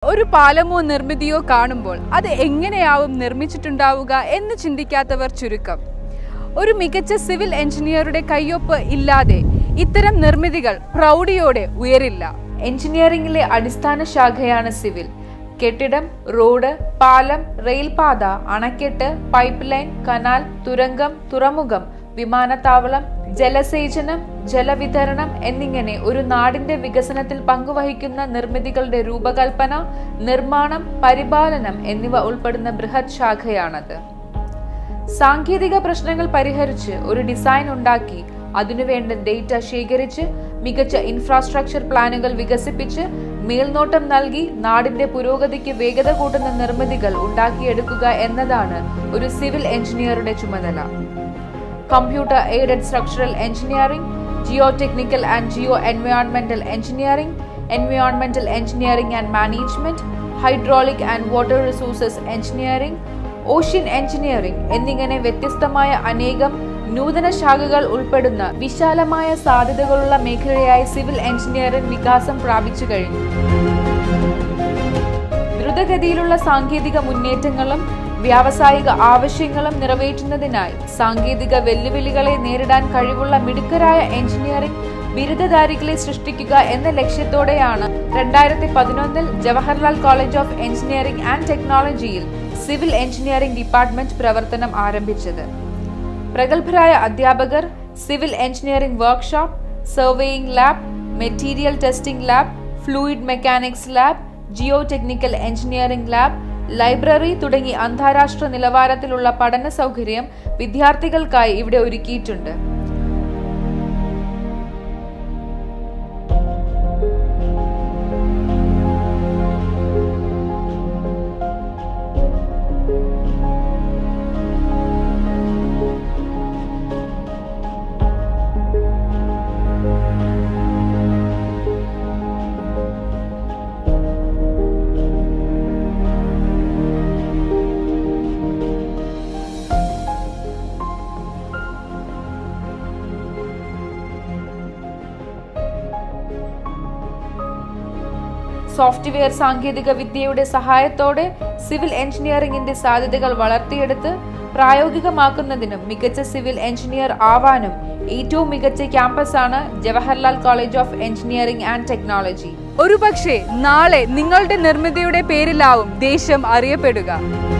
ഒരു പാലമോ നിർമ്മിതിയോ കാണുമ്പോൾ അത് എങ്ങനെയാവും നിർമ്മിച്ചിട്ടുണ്ടാവുക എന്ന് ചിന്തിക്കാത്തവർ ചുരുക്കം ഒരു മികച്ച സിവിൽ എഞ്ചിനീയറുടെ കയ്യൊപ്പ് ഇല്ലാതെ ഇത്തരം നിർമ്മിതികൾ പ്രൗഢിയോടെ ഉയരില്ല എഞ്ചിനീയറിംഗിലെ അടിസ്ഥാന ശാഖയാണ് സിവിൽ കെട്ടിടം റോഡ് പാലം റെയിൽപാത അണക്കെട്ട് പൈപ്പ് ലൈൻ കനാൽ തുരങ്കം തുറമുഖം വിമാനത്താവളം ജലസേചനം ജലവിതരണം എന്നിങ്ങനെ ഒരു നാടിന്റെ വികസനത്തിൽ പങ്കുവഹിക്കുന്ന നിർമ്മിതികളുടെ രൂപകൽപ്പന നിർമ്മാണം പരിപാലനം എന്നിവ ഉൾപ്പെടുന്ന ബൃഹത് ശാഖയാണത് സാങ്കേതിക പ്രശ്നങ്ങൾ പരിഹരിച്ച് ഒരു ഡിസൈൻ ഉണ്ടാക്കി അതിനുവേണ്ട ഡേറ്റ ശേഖരിച്ച് മികച്ച ഇൻഫ്രാസ്ട്രക്ചർ പ്ലാനുകൾ വികസിപ്പിച്ച് മേൽനോട്ടം നൽകി നാടിന്റെ പുരോഗതിക്ക് വേഗത കൂട്ടുന്ന നിർമ്മിതികൾ ഉണ്ടാക്കിയെടുക്കുക എന്നതാണ് ഒരു സിവിൽ എഞ്ചിനീയറുടെ ചുമതല computer aided structural engineering Jio technical and Jio എൻവയോൺമെന്റൽ engineering എൻവയോൺമെന്റൽ engineering and management hydraulic and water resources engineering ocean engineering എന്നിങ്ങനെ വ്യത്യസ്തമായ അനേകം നൂതന ശാഖകൾ ഉൾപ്പെടുന്ന വിശാലമായ സാധ്യതകളുള്ള മേഖലയായി സിവിൽ എഞ്ചിനീയറിംഗ് വികാസം പ്രാപിച്ചു കഴിഞ്ഞു ദ്രുതഗതിയിലുള്ള സാങ്കേതിക മുന്നേറ്റങ്ങളും വ്യാവസായിക ആവശ്യങ്ങളും നിറവേറ്റുന്നതിനായി സാങ്കേതിക വെല്ലുവിളികളെ നേരിടാൻ കഴിവുള്ള മിടുക്കരായ എഞ്ചിനീയറിംഗ് ബിരുദധാരികളെ സൃഷ്ടിക്കുക എന്ന ലക്ഷ്യത്തോടെയാണ് രണ്ടായിരത്തി പതിനൊന്നിൽ Jawaharlal college of engineering and ടെക്നോളജിയിൽ സിവിൽ എഞ്ചിനീയറിംഗ് ഡിപ്പാർട്ട്മെന്റ് പ്രവർത്തനം ആരംഭിച്ചത് പ്രഗത്ഭരായ അധ്യാപകർ civil engineering workshop surveying lab material testing lab fluid mechanics lab geo technical engineering lab library തുടങ്ങി അന്താരാഷ്ട്ര നിലവാരത്തിലുള്ള പഠന സൗകര്യം വിദ്യാർത്ഥികൾക്കായി ഇവിടെ ഒരുക്കിയിട്ടുണ്ട് സോഫ്റ്റ്വെയർ സാങ്കേതിക വിദ്യയുടെ സഹായത്തോടെ സിവിൽ എഞ്ചിനീയറിംഗിന്റെ സാധ്യതകൾ വളർത്തിയെടുത്ത് പ്രായോഗികമാക്കുന്നതിനും മികച്ച സിവിൽ എഞ്ചിനീയർ ആവാനും ഏറ്റവും മികച്ച ക്യാമ്പസാണ് Jawaharlal college of engineering and technology ഒരുപക്ഷെ നാളെ നിങ്ങളുടെ നിർമ്മിതിയുടെ പേരിലാവും ദേശം അറിയപ്പെടുക